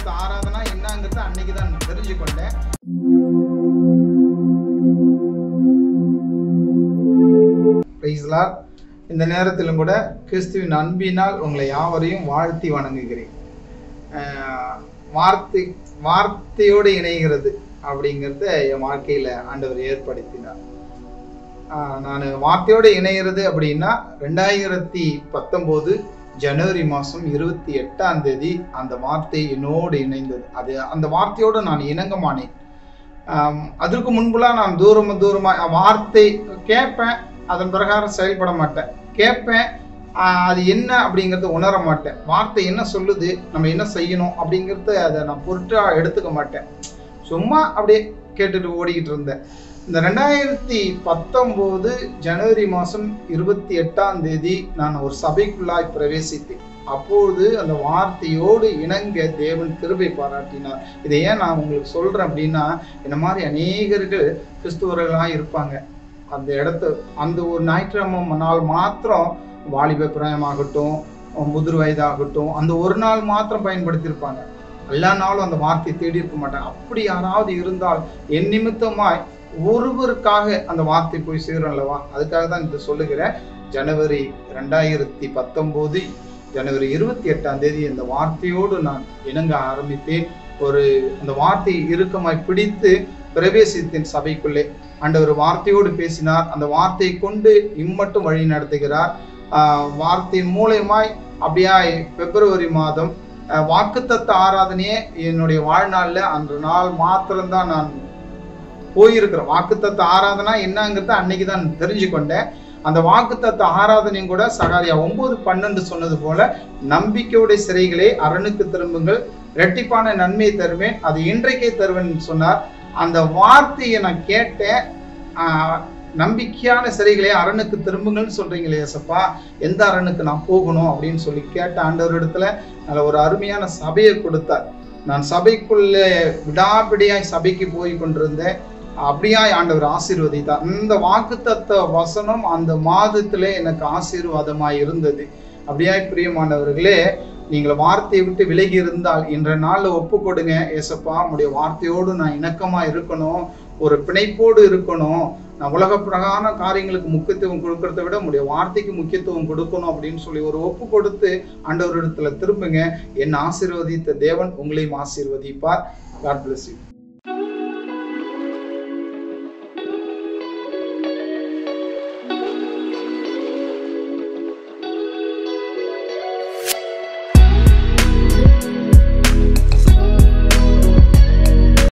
வாக்குத்தத்த ஆராதனா என்னங்கிறது அன்னைக்கு தான் தெரிஞ்சு கொண்டேன் Praise the Lord. இந்த நேரத்திலும் கூட கிறிஸ்துவின் அன்பினால் உங்களை யாவரையும் வாழ்த்தி வணங்குகிறேன் ஆஹ் வார்த்தை வார்த்தையோடு இணைகிறது அப்படிங்கிறத என் வாழ்க்கையில ஆண்டவர் ஏற்படுத்தினார் நான் வார்த்தையோடு இணைகிறது அப்படின்னா ரெண்டாயிரத்தி பத்தொம்போது ஜனவரி மாதம் இருபத்தி எட்டாம் தேதி அந்த வார்த்தை என்னோடு இணைந்தது அது அந்த வார்த்தையோடு நான் இணங்கமானேன் ஆம், அதற்கு முன்புலாம் நான் தூரமாக தூரமாக வார்த்தை கேட்பேன் அதன் பிரகாரம் செயல்பட மாட்டேன் கேட்பேன் ஆஹ், அது என்ன அப்படிங்கிறத உணர மாட்டேன் வார்த்தை என்ன சொல்லுது நம்ம என்ன செய்யணும் அப்படிங்கிறத அதை நான் பொருட்டா எடுத்துக்க மாட்டேன் சும்மா அப்படியே கேட்டுட்டு ஓடிக்கிட்டு இருந்தேன் இந்த ரெண்டாயிரத்தி பத்தொம்போது ஜனவரி மாதம் இருபத்தி எட்டாம் தேதி நான் ஒரு சபைக்குள்ளாய் பிரவேசித்தேன் அப்பொழுது அந்த வார்த்தையோடு இணங்க தேவன் கிருபை பாராட்டினார் இதை ஏன் நான் உங்களுக்கு சொல்றேன் அப்படின்னா இந்த மாதிரி அநேகர்கள் கிறிஸ்துவர்களாக இருப்பாங்க அந்த இடத்த அந்த ஒரு ஞாயிற்றுக்கிழமை நாள் மாத்திரம் வாலிப பிராயமாகட்டும் முதிர் வயதாகட்டும் அந்த ஒரு நாள் மாத்திரம் பயன்படுத்தியிருப்பாங்க எல்லா நாளும் அந்த வார்த்தையை தேடி இருக்க மாட்டாங்க அப்படி யாராவது இருந்தால் என் நிமித்தமாய் ஒருவருக்காக அந்த வார்த்தை போய் சேரும் அல்லவா அதுக்காக தான் இதை சொல்லுகிறேன் ஜனவரி ரெண்டாயிரத்தி பத்தொம்போது ஜனவரி இருபத்தி எட்டாம் தேதி இந்த வார்த்தையோடு நான் இணங்க ஆரம்பித்தேன் ஒரு அந்த வார்த்தையை இறுக்கமாய் பிடித்து பிரவேசித்தேன் சபைக்குள்ளே ஆண்டவர் வார்த்தையோடு பேசினார் அந்த வார்த்தையை கொண்டு இம்மட்டும் வழி நடத்துகிறார் ஆஹ் வார்த்தையின் மூலயமாய் அப்படியாய் பிப்ரவரி மாதம் ஆஹ் வாக்குத்தத்த ஆராதனையே என்னுடைய வாழ்நாள்ல அந்த நாள் மாத்திரம்தான் நான் போயிருக்கிறேன் வாக்குத்தத்த ஆராதனா என்னங்கிறத அன்னைக்கு தான் தெரிஞ்சு கொண்டேன் அந்த வாக்குத்தத்த ஆராதனையும் கூட சகாரியா ஒன்பது பன்னெண்டு சொன்னது போல நம்பிக்கையுடைய சிறைகளே அரணுக்கு திரும்புங்கள் இரட்டிப்பான நன்மையை தருவேன் அது இன்றைக்கே தருவேன் சொன்னார் அந்த வார்த்தையை நான் கேட்டேன் ஆஹ், நம்பிக்கையான சிறைகளே அரணுக்கு திரும்புங்கள்னு சொல்றீங்களே ஏசப்பா எந்த அரணுக்கு நான் போகணும் அப்படின்னு சொல்லி கேட்ட ஆண்டவரிடத்துல நல்ல ஒரு அருமையான சபையை கொடுத்தார் நான் சபைக்குள்ளே விடாபிடியாய் சபைக்கு போய் கொண்டிருந்தேன் அப்படியாய் ஆண்டவர் ஆசீர்வதித்தார் இந்த வாக்குத்தத்த வசனம் அந்த மாதத்திலே எனக்கு ஆசீர்வாதமாய் இருந்தது அப்படியாய் பிரியமானவர்களே நீங்கள் வார்த்தையை விட்டு விலகி இருந்தால் இன்ற நாள்ல ஒப்பு கொடுங்க ஏசப்பா உடைய வார்த்தையோடு நான் இணக்கமா இருக்கணும் ஒரு பிணைப்போடு இருக்கணும் நான் உலக பிரகார காரியங்களுக்கு முக்கியத்துவம் கொடுக்கறத விட உடைய வார்த்தைக்கு முக்கியத்துவம் கொடுக்கணும் அப்படின்னு சொல்லி ஒரு ஒப்பு கொடுத்து ஆண்டவரிடத்துல திரும்புங்க என் ஆசீர்வதித்த தேவன் உங்களையும் ஆசீர்வதிப்பார் காட் bless you